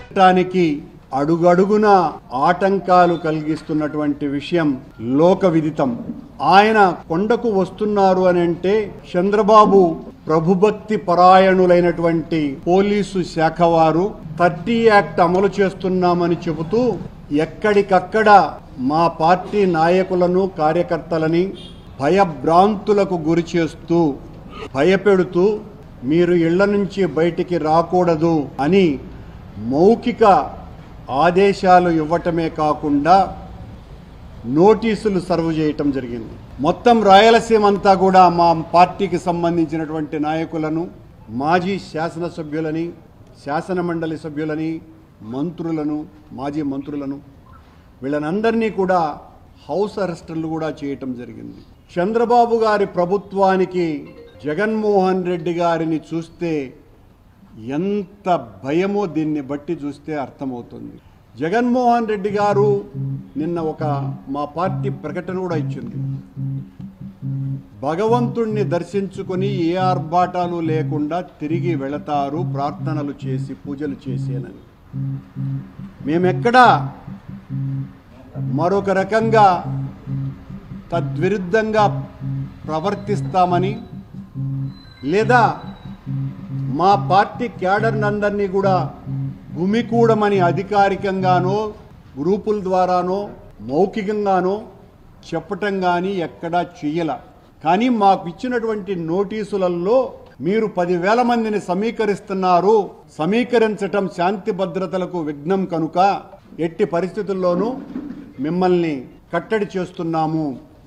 చట్టానికి అడుగడుగున ఆటంకాలు కలిగిస్తున్నటువంటి విషయం లోక విదితం ఆయన కొండకు వస్తున్నారు అని అంటే చంద్రబాబు ప్రభుభక్తి పరాయణులైనటువంటి పోలీసు శాఖ వారు థర్టీ యాక్ట్ అమలు చేస్తున్నామని చెబుతూ ఎక్కడికక్కడ మా పార్టీ నాయకులను కార్యకర్తలని భయభ్రాంతులకు గురి చేస్తూ భయపెడుతూ మీరు ఇళ్ల నుంచి బయటికి రాకూడదు అని మౌఖిక ఆదేశాలు ఇవ్వటమే కాకుండా నోటీసులు సర్వ్ చేయటం జరిగింది మొత్తం రాయలసీమ అంతా కూడా మా పార్టీకి సంబంధించినటువంటి నాయకులను మాజీ శాసనసభ్యులని శాసన మండలి సభ్యులని మంత్రులను మాజీ మంత్రులను వీళ్ళనందరినీ కూడా హౌస్ అరెస్టులు కూడా చేయటం జరిగింది చంద్రబాబు గారి ప్రభుత్వానికి జగన్మోహన్ రెడ్డి గారిని చూస్తే ఎంత భయమో దీన్ని బట్టి చూస్తే అర్థమవుతుంది జగన్మోహన్ రెడ్డి గారు నిన్న ఒక మా పార్టీ ప్రకటన కూడా ఇచ్చింది భగవంతుణ్ణి దర్శించుకొని ఏ ఆర్భాటాలు లేకుండా తిరిగి వెళతారు ప్రార్థనలు చేసి పూజలు చేసేనని మేమెక్కడా మరొక రకంగా తద్విరుద్ధంగా ప్రవర్తిస్తామని లేదా మా పార్టీ క్యాడర్నందరినీ కూడా గుమికూడమని అధికారికంగానో గ్రూపుల ద్వారానో మౌఖికంగానో చెప్పటం కానీ ఎక్కడా చెయ్యల కానీ మాకు ఇచ్చినటువంటి నోటీసులలో మీరు పదివేల మందిని సమీకరిస్తున్నారు సమీకరించటం శాంతి భద్రతలకు విఘ్నం కనుక ఎట్టి పరిస్థితుల్లోనూ మిమ్మల్ని కట్టడి చేస్తున్నాము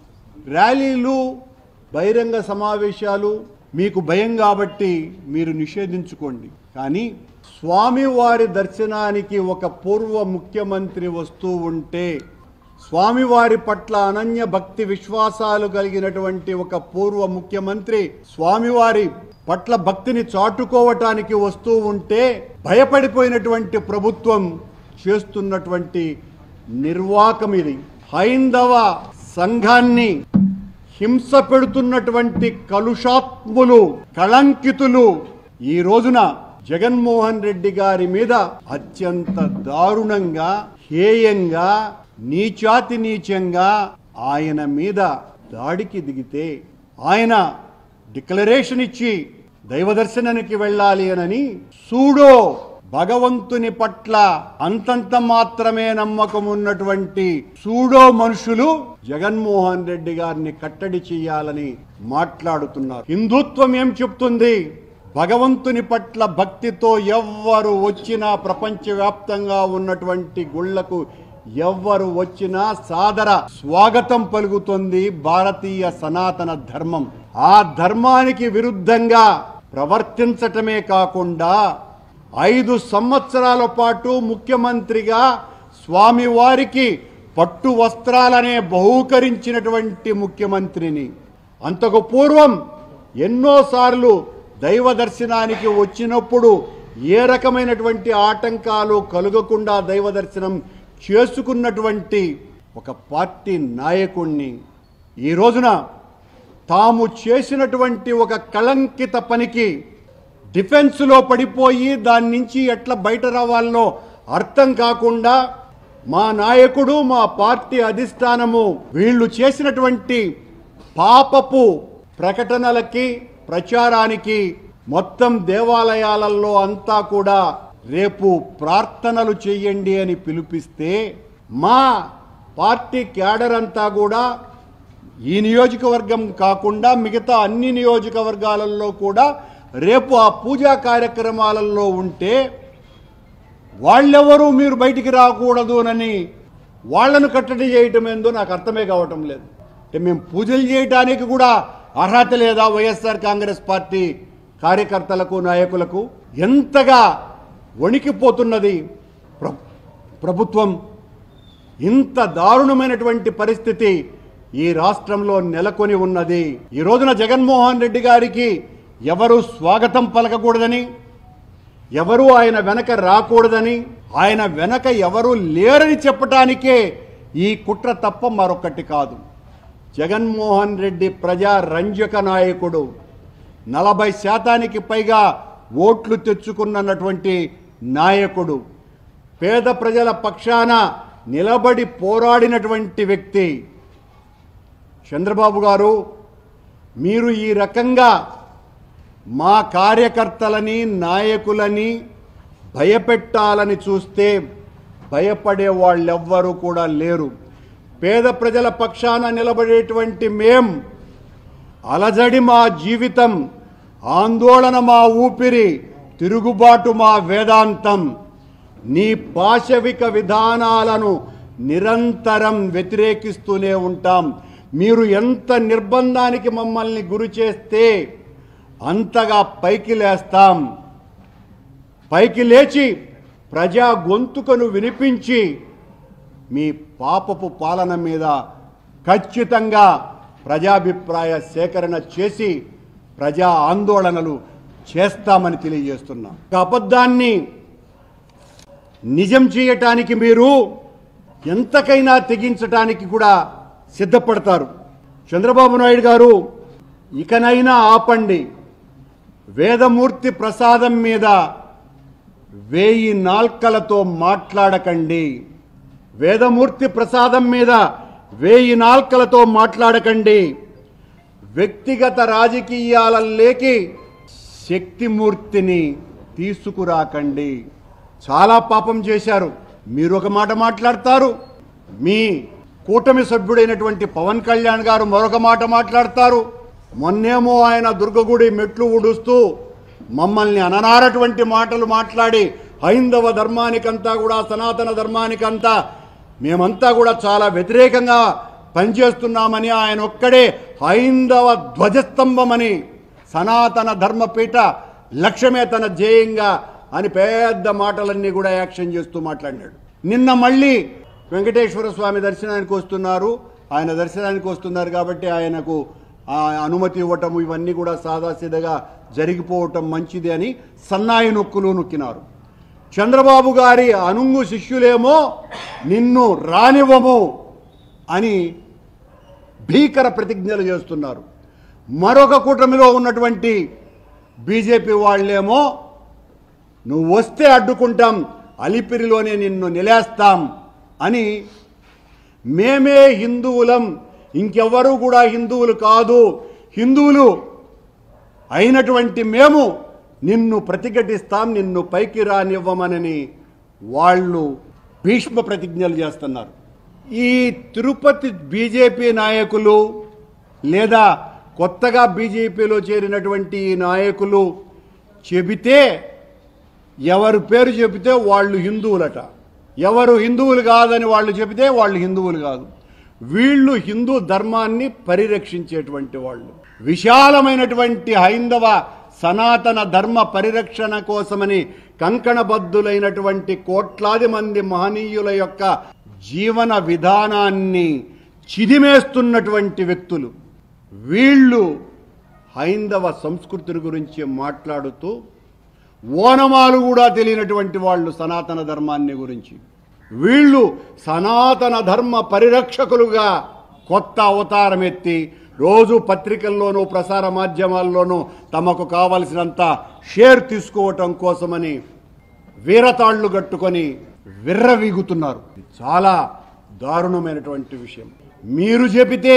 ర్యాలీలు బహిరంగ సమావేశాలు మీకు భయం కాబట్టి మీరు నిషేధించుకోండి కానీ స్వామివారి దర్శనానికి ఒక పూర్వ ముఖ్యమంత్రి వస్తూ ఉంటే స్వామివారి పట్ల అనన్య భక్తి విశ్వాసాలు కలిగినటువంటి ఒక పూర్వ ముఖ్యమంత్రి స్వామివారి పట్ల భక్తిని చాటుకోవటానికి వస్తూ ఉంటే భయపడిపోయినటువంటి ప్రభుత్వం చేస్తున్నటువంటి నిర్వాకం ఇది హైందవ సంఘాన్ని హింస పెడుతున్నటువంటి కలుషాత్ములు కళంకితులు ఈ రోజున జగన్మోహన్ రెడ్డి గారి మీద అత్యంత దారుణంగా హేయంగా నీచాతి నీచంగా ఆయన మీద దాడికి దిగితే ఆయన డిక్లరేషన్ ఇచ్చి దైవ దర్శనానికి వెళ్ళాలి అనని సూడో భగవంతుని పట్ల అంతంత మాత్రమే నమ్మకం ఉన్నటువంటి సూడో మనుషులు జగన్మోహన్ రెడ్డి గారిని కట్టడి చేయాలని మాట్లాడుతున్నారు హిందుత్వం ఏం చెప్తుంది భగవంతుని పట్ల భక్తితో ఎవ్వరు వచ్చినా ప్రపంచవ్యాప్తంగా ఉన్నటువంటి గుళ్లకు ఎవ్వరు వచ్చినా సాదర స్వాగతం పలుకుతుంది భారతీయ సనాతన ధర్మం ఆ ధర్మానికి విరుద్ధంగా ప్రవర్తించటమే కాకుండా ఐదు సంవత్సరాల పాటు ముఖ్యమంత్రిగా స్వామివారికి పట్టు వస్త్రాలనే బహూకరించినటువంటి ముఖ్యమంత్రిని అంతకు పూర్వం ఎన్నోసార్లు దైవ దర్శనానికి వచ్చినప్పుడు ఏ రకమైనటువంటి ఆటంకాలు కలుగకుండా దైవ దర్శనం చేసుకున్నటువంటి ఒక పార్టీ నాయకుణ్ణి ఈ రోజున తాము చేసినటువంటి ఒక కళంకిత పనికి డిఫెన్స్లో పడిపోయి దాని నుంచి ఎట్లా బయట రావాలనో అర్థం కాకుండా మా నాయకుడు మా పార్టీ అధిష్టానము వీళ్ళు చేసినటువంటి పాపపు ప్రకటనలకి ప్రచారానికి మొత్తం దేవాలయాలలో అంతా కూడా రేపు ప్రార్థనలు చేయండి అని పిలిపిస్తే మా పార్టీ క్యాడర్ అంతా కూడా ఈ నియోజకవర్గం కాకుండా మిగతా అన్ని నియోజకవర్గాలలో కూడా రేపు ఆ పూజా కార్యక్రమాలలో ఉంటే వాళ్ళెవరూ మీరు బయటికి రాకూడదు అని వాళ్ళను కట్టడి చేయటం ఏందో నాకు అర్థమే కావటం లేదు అంటే మేము పూజలు చేయటానికి కూడా అర్హత లేదా వైఎస్ఆర్ కాంగ్రెస్ పార్టీ కార్యకర్తలకు నాయకులకు ఎంతగా వణికిపోతున్నది ప్ర- ప్రభుత్వం ఇంత దారుణమైనటువంటి పరిస్థితి ఈ రాష్ట్రంలో నెలకొని ఉన్నది ఈ రోజున జగన్మోహన్ రెడ్డి గారికి ఎవరు స్వాగతం పలకకూడదని ఎవరు ఆయన వెనక రాకూడదని ఆయన వెనక ఎవరు లేరని చెప్పటానికే ఈ కుట్ర తప్ప మరొకటి కాదు జగన్మోహన్ రెడ్డి ప్రజా రంజక నాయకుడు నలభై శాతానికి పైగా ఓట్లు తెచ్చుకున్నటువంటి నాయకుడు పేద ప్రజల పక్షాన నిలబడి పోరాడినటువంటి వ్యక్తి చంద్రబాబు గారు మీరు ఈ రకంగా మా కార్యకర్తలని నాయకులని భయపెట్టాలని చూస్తే భయపడే వాళ్ళెవ్వరూ కూడా లేరు పేద ప్రజల పక్షాన నిలబడేటువంటి మేం అలజడి మా జీవితం ఆందోళన మా ఊపిరి తిరుగుబాటు మా వేదాంతం నీ పాశవిక విధానాలను నిరంతరం వ్యతిరేకిస్తూనే ఉంటాం మీరు ఎంత నిర్బంధానికి మమ్మల్ని గురి చేస్తే అంతగా పైకి లేస్తాం పైకి లేచి ప్రజా గొంతుకను వినిపించి మీ పాపపు పాలన మీద ఖచ్చితంగా ప్రజాభిప్రాయ సేకరణ చేసి ప్రజా ఆందోళనలు చేస్తామని తెలియజేస్తున్నాం ఒక అబద్ధాన్ని నిజం చేయటానికి మీరు ఎంతకైనా తెగించటానికి కూడా సిద్ధపడతారు చంద్రబాబు నాయుడు గారు ఇకనైనా ఆపండి వేదమూర్తి ప్రసాదం మీద వేయి నాల్కలతో మాట్లాడకండి వేదమూర్తి ప్రసాదం మీద వేయి నాల్కలతో మాట్లాడకండి వ్యక్తిగత రాజకీయాలలోకి శక్తిమూర్తిని తీసుకురాకండి చాలా పాపం చేశారు మీరు ఒక మాట మాట్లాడతారు మీ కూటమి సభ్యుడైనటువంటి పవన్ కళ్యాణ్ గారు మరొక మాట మాట్లాడతారు మొన్నేమో ఆయన దుర్గగుడి మెట్లు ఊడుస్తూ మమ్మల్ని అననారటువంటి మాటలు మాట్లాడి హైందవ ధర్మానికంతా కూడా సనాతన ధర్మానికంతా మేమంతా కూడా చాలా వ్యతిరేకంగా పనిచేస్తున్నామని ఆయన ఒక్కడే హైందవ ధ్వజస్తంభమని సనాతన ధర్మపీఠ లక్ష్యమే తన ధ్యేయంగా అని పెద్ద మాటలన్నీ కూడా యాక్షన్ చేస్తూ మాట్లాడినాడు నిన్న మళ్ళీ వెంకటేశ్వర స్వామి దర్శనానికి వస్తున్నారు ఆయన దర్శనానికి వస్తున్నారు కాబట్టి ఆయనకు ఆ అనుమతి ఇవ్వటం ఇవన్నీ కూడా సాదాసీదగా జరిగిపోవటం మంచిది అని సన్నాయి నొక్కులు నొక్కినారు చంద్రబాబు గారి అనుంగు శిష్యులేమో నిన్ను రానివ్వము అని భీకర ప్రతిజ్ఞలు చేస్తున్నారు మరొక కూటమిలో ఉన్నటువంటి బీజేపీ వాళ్ళేమో నువ్వు వస్తే అడ్డుకుంటాం అలిపిరిలోనే నిన్ను నిలేస్తాం అని మేమే హిందువులం ఇంకెవ్వరూ కూడా హిందువులు కాదు హిందువులు అయినటువంటి మేము నిన్ను ప్రతిఘటిస్తాం నిన్ను పైకి రానివ్వమనని వాళ్ళు భీష్మ ప్రతిజ్ఞలు చేస్తున్నారు ఈ తిరుపతి బీజేపీ నాయకులు లేదా కొత్తగా బీజేపీలో చేరినటువంటి ఈ నాయకులు చెబితే ఎవరు పేరు చెబితే వాళ్ళు హిందువులట ఎవరు హిందువులు కాదని వాళ్ళు చెబితే వాళ్ళు హిందువులు కాదు వీళ్ళు హిందూ ధర్మాన్ని పరిరక్షించేటువంటి వాళ్ళు విశాలమైనటువంటి హైందవ సనాతన ధర్మ పరిరక్షణ కోసమని కంకణబద్ధులైనటువంటి కోట్లాది మంది మహనీయుల యొక్క జీవన విధానాన్ని చిదిమేస్తున్నటువంటి వ్యక్తులు వీళ్ళు హైందవ సంస్కృతిని గురించి మాట్లాడుతూ ఓనమాలు కూడా తెలియనటువంటి వాళ్ళు సనాతన ధర్మాన్ని గురించి వీళ్ళు సనాతన ధర్మ పరిరక్షకులుగా కొత్త అవతారం ఎత్తి రోజు పత్రికల్లోనూ ప్రసార మాధ్యమాల్లోనూ తమకు కావలసినంత షేర్ తీసుకోవటం కోసమని వీరతాళ్లు కట్టుకొని విర్రవీగుతున్నారు ఇది చాలా దారుణమైనటువంటి విషయం మీరు చెబితే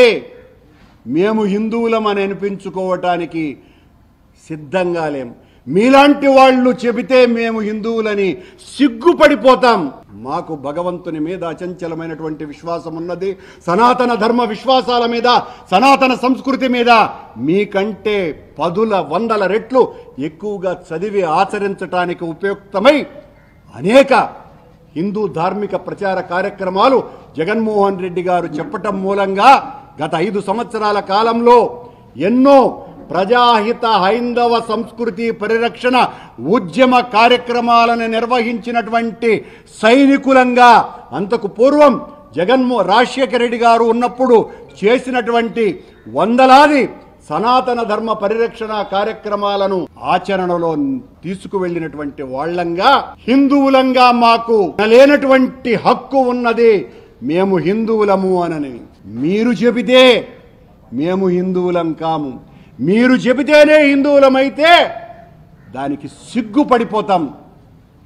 మేము హిందువులమని అనిపించుకోవటానికి సిద్ధంగా లేం మీలాంటి వాళ్ళు చెబితే మేము హిందువులని సిగ్గుపడిపోతాం మాకు భగవంతుని మీద అచంచలమైనటువంటి విశ్వాసం ఉన్నది సనాతన ధర్మ విశ్వాసాల మీద సనాతన సంస్కృతి మీద మీకంటే పదుల వందల రెట్లు ఎక్కువగా చదివి ఆచరించటానికి ఉపయుక్తమై అనేక హిందూ ధార్మిక ప్రచార కార్యక్రమాలు జగన్మోహన్ రెడ్డి గారు చెప్పటం మూలంగా గత ఐదు సంవత్సరాల కాలంలో ఎన్నో ప్రజాహిత హైందవ సంస్కృతి పరిరక్షణ ఉద్యమ కార్యక్రమాలను నిర్వహించినటువంటి సైనికులంగా అంతకు పూర్వం జగన్మో రాజశేఖర రెడ్డి గారు ఉన్నప్పుడు చేసినటువంటి వందలాది సనాతన ధర్మ పరిరక్షణ కార్యక్రమాలను ఆచరణలో తీసుకువెళ్ళినటువంటి వాళ్ళంగా హిందువులంగా మాకు లేనటువంటి హక్కు ఉన్నది మేము హిందువులము అనని మీరు చెబితే మేము హిందువులం కాము మీరు చెబితేనే హిందువులమైతే దానికి సిగ్గుపడిపోతాం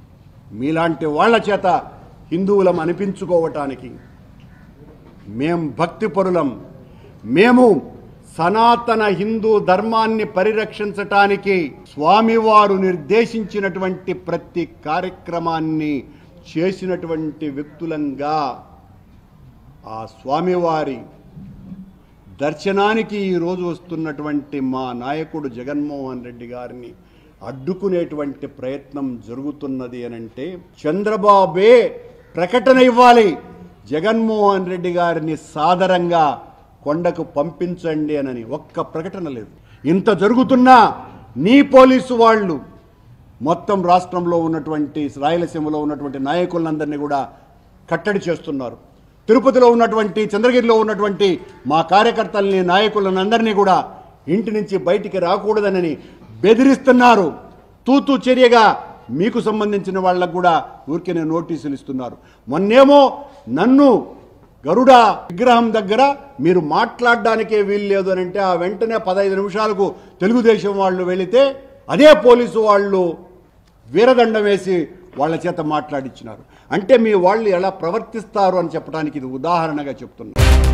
మీలాంటి వాళ్ళ చేత హిందువులం అనిపించుకోవటానికి మేం భక్తిపరులం మేము సనాతన హిందూ ధర్మాన్ని పరిరక్షించటానికి స్వామివారు నిర్దేశించినటువంటి ప్రతి కార్యక్రమాన్ని చేసినటువంటి వ్యక్తులంగా ఆ స్వామివారి దర్శనానికి ఈరోజు వస్తున్నటువంటి మా నాయకుడు జగన్మోహన్ రెడ్డి గారిని అడ్డుకునేటువంటి ప్రయత్నం జరుగుతున్నది అని అంటే చంద్రబాబే ప్రకటన ఇవ్వాలి జగన్మోహన్ రెడ్డి గారిని సాదరంగా కొండకు పంపించండి అని ఒక్క ప్రకటన లేదు ఇంత జరుగుతున్నా నీ పోలీసు వాళ్ళు మొత్తం రాష్ట్రంలో ఉన్నటువంటి రాయలసీమలో ఉన్నటువంటి నాయకులందరినీ కూడా కట్టడి చేస్తున్నారు తిరుపతిలో ఉన్నటువంటి చంద్రగిరిలో ఉన్నటువంటి మా కార్యకర్తల్ని నాయకులందరినీ కూడా ఇంటి నుంచి బయటికి రాకూడదనని బెదిరిస్తున్నారు తూతూ చర్యగా మీకు సంబంధించిన వాళ్ళకు కూడా ఊరికే నోటీసులు ఇస్తున్నారు మొన్నేమో నన్ను గరుడ విగ్రహం దగ్గర మీరు మాట్లాడడానికే వీలు లేదు అని అంటే ఆ వెంటనే పదహైదు నిమిషాలకు తెలుగుదేశం వాళ్ళు వెళితే అదే పోలీసు వాళ్ళు వీరదండం వేసి వాళ్ళ చేత మాట్లాడించినారు అంటే మీ వాళ్ళు ఎలా ప్రవర్తిస్తారు అని చెప్పడానికి ఇది ఉదాహరణగా చెప్తున్నారు